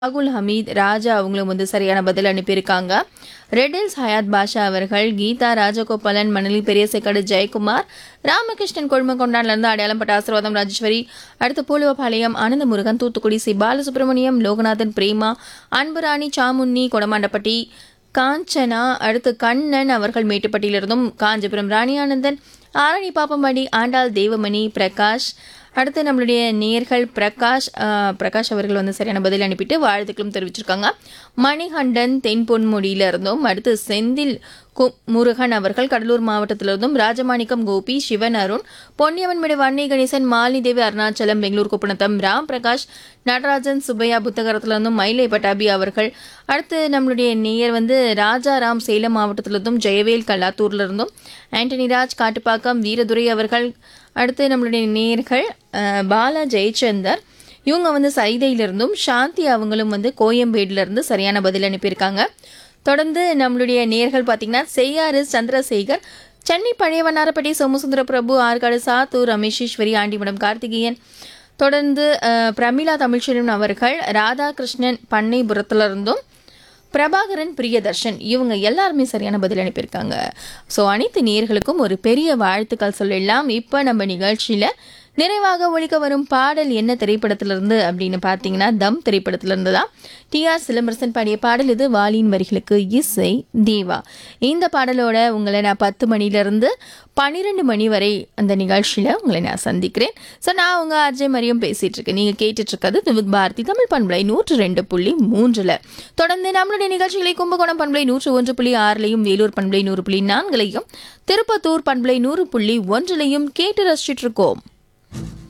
ராகுல் ஹமீத் ராஜா அவங்களும் வந்து சரியான பதில் அனுப்பியிருக்காங்க ரெடில்ஸ் ஹயாத் பாஷா அவர்கள் கீதா ராஜகோபாலன் மணலி பெரியசேக்காடு ஜெயக்குமார் ராமகிருஷ்ணன் கொழுமங்கொண்டான்லேருந்து அடையாளம் பட்ட ஆசீர்வாதம் ராஜேஸ்வரி அடுத்து பூலுவபாளையம் ஆனந்த முருகன் தூத்துக்குடி சி பாலசுப்ரமணியம் லோகநாதன் பிரேமா அன்புராணி சாமுன்னி கொடமாண்டப்பட்டி காஞ்சனா அடுத்து கண்ணன் அவர்கள் மேட்டுப்பட்டியிலிருந்தும் காஞ்சிபுரம் ராணியானந்தன் ஆரணி பாப்பம்பாடி ஆண்டாள் தேவமணி பிரகாஷ் அடுத்து நம்மளுடைய நேர்கள் பிரகாஷ் ஆஹ், பிரகாஷ் அவர்கள் வந்து சரியான பதில் அனுப்பிட்டு வாழ்த்துக்களும் தெரிவிச்சிருக்காங்க மணிகண்டன் தென் பொன்முடியில இருந்தும் அடுத்து செந்தில் கு- முருகன் அவர்கள் கடலூர் மாவட்டத்திலிருந்தும் ராஜமாணிக்கம் கோபி சிவன் அருண் பொன்னியவன்மேடு வன்னி கணேசன் மாலினி தேவி அருணாச்சலம் பெங்களூர் குப்பநத்தம் ராம் பிரகாஷ் நடராஜன் சுப்பையா புத்தகரத்திலிருந்தும் மயிலை பட்டாபி அவர்கள் அடுத்து நம்மளுடைய நேயர் வந்து ராஜாராம் சேலம் மாவட்டத்திலிருந்தும் ஜெயவேல் கல்லாத்தூர்ல இருந்தும் ஆண்டனி ராஜ் காட்டுப்பாக்கம் வீரதுரை அவர்கள் அடுத்து நம்மளுடைய நேயர்கள் அஹ், பாலா ஜெயச்சந்தர் இவங்க வந்து சைதையிலிருந்தும் சாந்தி அவங்களும் வந்து கோயம்பேடுல இருந்து சரியான பதில் அனுப்பியிருக்காங்க தொடர்ந்து நம்மளுடைய நேர்கள் பார்த்தீங்கன்னா செய்யாறு சந்திரசேகர் சென்னை பழைய வண்ணாரப்பட்டி சோமசுந்தர பிரபு ஆற்காடு சாத்தூர் ரமேஷீஸ்வரி ஆண்டிமடம் கார்த்திகேயன் தொடர்ந்து அஹ், பிரமிளா தமிழ்ச்செல்வன் அவர்கள் ராதாகிருஷ்ணன் பண்ணைபுரத்துல இருந்தும் பிரபாகரன் பிரியதர்ஷன் இவங்க எல்லாருமே சரியான பதில் அனுப்பியிருக்காங்க ஸோ அனைத்து நேயர்களுக்கும் ஒரு பெரிய வாழ்த்துக்கள் சொல்லிடலாம் இப்போ நம்ம நிகழ்ச்சியில் நிறைவாக ஒழிக்க வரும் பாடல் என்ன திரைப்படத்திலிருந்து அப்படின்னு பார்த்தீங்கன்னா தம் திரைப்படத்திலிருந்து தான் டி ஆர் சிலம்பரசன் பாடிய பாடல் இது வாலியின் வரிகளுக்கு இசை தேவா இந்த பாடலோட உங்களை நான் பத்து மணிலேருந்து பன்னிரெண்டு மணி வரை அந்த நிகழ்ச்சியில் உங்களை நான் சந்திக்கிறேன் ஸோ நான் உங்க அஜய் மரியம் பேசிட்டு இருக்கேன் நீங்கள் கேட்டுட்டு இருக்கிறது விவித் பாரதி தமிழ் பண்பலை நூற்று ரெண்டு புள்ளி மூன்றில் தொடர்ந்து நம்மளுடைய நிகழ்ச்சிகளை கும்பகோணம் பண்பலை நூற்று ஒன்று புள்ளி ஆறுலையும் வேலூர் பண்பலை நூறு புள்ளி நான்குலையும் திருப்பத்தூர் பண்பலை நூறு புள்ளி ஒன்றிலையும் கேட்டு ரசிச்சிட்டு இருக்கோம்